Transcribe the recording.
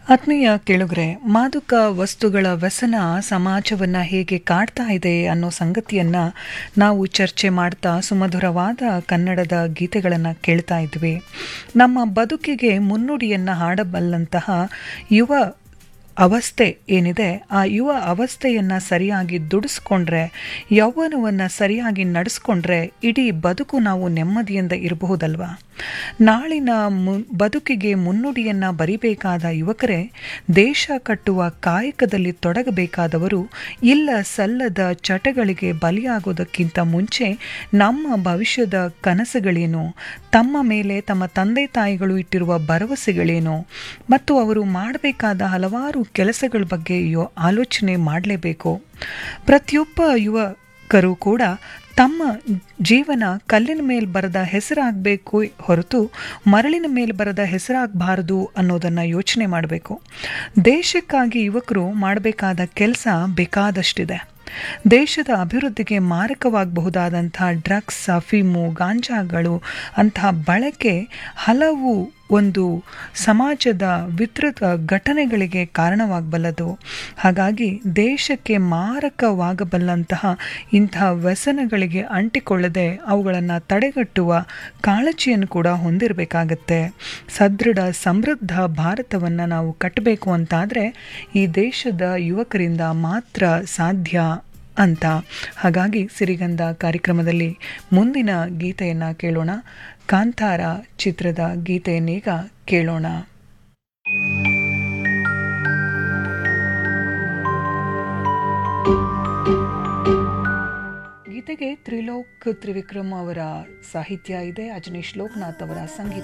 ಆತ್ಮೀಯ ಕೇಳುಗರೆ ಮಾದಕ ವಸ್ತುಗಳ ವ್ಯಸನ ಸಮಾಜವನ್ನ ಹೇಗೆ ಕಾಡ್ತಾ ಇದೆ ಅನ್ನೋ ಸಂಗತಿಯನ್ನ ನಾವು ಚರ್ಚೆ ಮಾಡ್ತಾ ಸುಮಧುರವಾದ ಕನ್ನಡದ ಗೀತೆಗಳನ್ನು ಕೇಳ್ತಾ ಇದ್ವಿ ನಮ್ಮ ಬದುಕಿಗೆ ಮುನ್ನುಡಿಯನ್ನ ಹಾಡಬಲ್ಲಂತಹ ಯುವ ಅವಸ್ಥೆ ಏನಿದೆ ಆ ಯುವ ಅವಸ್ಥೆಯನ್ನು ಸರಿಯಾಗಿ ದುಡಿಸ್ಕೊಂಡ್ರೆ ಯೌವನವನ್ನು ಸರಿಯಾಗಿ ನಡೆಸ್ಕೊಂಡ್ರೆ ಇಡೀ ಬದುಕು ನಾವು ನೆಮ್ಮದಿಯಿಂದ ಇರಬಹುದಲ್ವಾ ನಾಳಿನ ಮು ಬದುಕಿಗೆ ಮುನ್ನುಡಿಯನ್ನು ಬರಿಬೇಕಾದ ಯುವಕರೇ ದೇಶ ಕಟ್ಟುವ ಕಾಯಕದಲ್ಲಿ ತೊಡಗಬೇಕಾದವರು ಇಲ್ಲ ಸಲ್ಲದ ಚಟಗಳಿಗೆ ಬಲಿಯಾಗೋದಕ್ಕಿಂತ ಮುಂಚೆ ನಮ್ಮ ಭವಿಷ್ಯದ ಕನಸುಗಳೇನು ತಮ್ಮ ಮೇಲೆ ತಮ್ಮ ತಂದೆ ತಾಯಿಗಳು ಇಟ್ಟಿರುವ ಭರವಸೆಗಳೇನು ಮತ್ತು ಅವರು ಮಾಡಬೇಕಾದ ಹಲವಾರು ಕೆಲಸಗಳ ಬಗ್ಗೆ ಯೋ ಆಲೋಚನೆ ಮಾಡಲೇಬೇಕು ಪ್ರತಿಯೊಬ್ಬ ಯುವಕರು ಕೂಡ ತಮ್ಮ ಜೀವನ ಕಲ್ಲಿನ ಮೇಲೆ ಬರದ ಹೆಸರಾಗಬೇಕು ಹೊರತು ಮರಳಿನ ಮೇಲೆ ಬರದ ಹೆಸರಾಗಬಾರದು ಅನ್ನೋದನ್ನು ಯೋಚನೆ ಮಾಡಬೇಕು ದೇಶಕ್ಕಾಗಿ ಯುವಕರು ಮಾಡಬೇಕಾದ ಕೆಲಸ ಬೇಕಾದಷ್ಟಿದೆ ದೇಶದ ಅಭಿವೃದ್ಧಿಗೆ ಮಾರಕವಾಗಬಹುದಾದಂಥ ಡ್ರಗ್ಸ್ ಅಫೀಮು ಗಾಂಜಾಗಳು ಅಂತಹ ಬಳಕೆ ಹಲವು ಒಂದು ಸಮಾಜದ ವಿತೃತ ಘಟನೆಗಳಿಗೆ ಕಾರಣವಾಗಬಲ್ಲದು ಹಾಗಾಗಿ ದೇಶಕ್ಕೆ ಮಾರಕವಾಗಬಲ್ಲಂತಹ ಇಂತಹ ವ್ಯಸನಗಳಿಗೆ ಅಂಟಿಕೊಳ್ಳದೆ ಅವುಗಳನ್ನು ತಡೆಗಟ್ಟುವ ಕಾಳಜಿಯನ್ನು ಕೂಡ ಹೊಂದಿರಬೇಕಾಗತ್ತೆ ಸದೃಢ ಸಮೃದ್ಧ ಭಾರತವನ್ನು ನಾವು ಕಟ್ಟಬೇಕು ಅಂತಾದರೆ ಈ ದೇಶದ ಯುವಕರಿಂದ ಮಾತ್ರ ಸಾಧ್ಯ ಅಂತ ಹಾಗಾಗಿ ಸಿರಿಗಂಧ ಕಾರ್ಯಕ್ರಮದಲ್ಲಿ ಮುಂದಿನ ಗೀತೆಯನ್ನು ಕೇಳೋಣ ಕಾಂತಾರ ಚಿತ್ರದ ಗೀತೆಯನ್ನೀಗ ಕೇಳೋಣ ಗೀತೆಗೆ ತ್ರಿಲೋಕ್ ತ್ರಿವಿಕ್ರಮ್ ಅವರ ಸಾಹಿತ್ಯ ಇದೆ ಅಜನೀಶ್ ಲೋಕನಾಥ್ ಅವರ ಸಂಗೀತ